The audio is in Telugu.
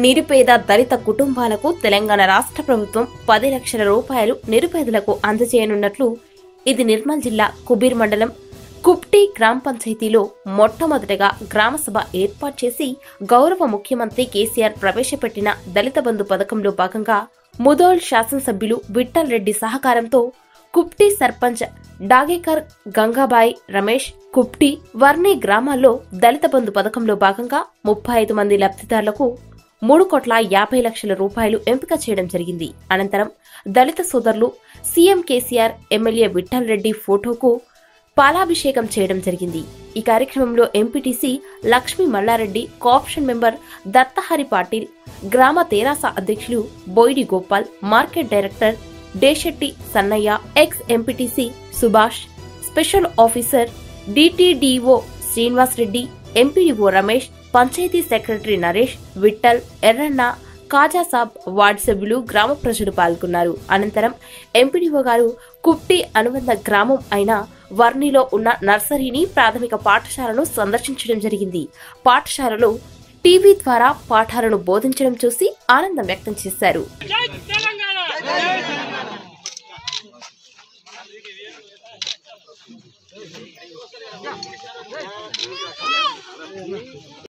నిరుపేద దళిత కుటుంబాలకు తెలంగాణ రాష్ట్ర ప్రభుత్వం పది లక్షల రూపాయలు నిరుపేదలకు అందజేయనున్నట్లు ఇది నిర్మల్ జిల్లా కుబీర్ మండలం కుప్టి గ్రామ పంచాయతీలో మొట్టమొదటగా గ్రామసభ ఏర్పాటు చేసి గౌరవ ముఖ్యమంత్రి కేసీఆర్ ప్రవేశపెట్టిన దళిత బంధు పథకంలో భాగంగా ముదోల్ శాసనసభ్యులు విఠల్ రెడ్డి సహకారంతో కుప్టి సర్పంచ్ డాగేకర్ గంగాబాయి రమేష్ కుప్టి వర్ణి గ్రామాల్లో దళిత బంధు పథకంలో భాగంగా ముప్పై ఐదు మంది లబ్ధిదారులకు మూడు కోట్ల యాభై లక్షల రూపాయలు ఎంపిక చేయడం జరిగింది అనంతరం దళిత సోదరులు CM KCR MLA Vittal Reddy ఫోటోకు పాలాభిషేకం చేయడం జరిగింది ఈ కార్యక్రమంలో MPTC Lakshmi Mallareddy co-option member Dattahari Patil గ్రామ తెరాస అధ్యక్షులు Boyidi Gopal market director Deshetti Sannayya ex MPTC Subhash special officer DTDO Srinivas Reddy MPDO Ramesh panchayat secretary Naresh Vittal Erranna Kajasab ward సభ్యులు గ్రామ ప్రజలు పాల్గొన్నారు అనంతరం ఎంపీడీఓ గారు కుప్టి అనుబంధ గ్రామం అయిన వర్ణిలో ఉన్న నర్సరీని ప్రాథమిక పాఠశాలను సందర్శించడం జరిగింది పాఠశాలలో టీవీ ద్వారా పాఠాలను బోధించడం చూసి ఆనందం వ్యక్తం చేశారు జై తెలంగాణ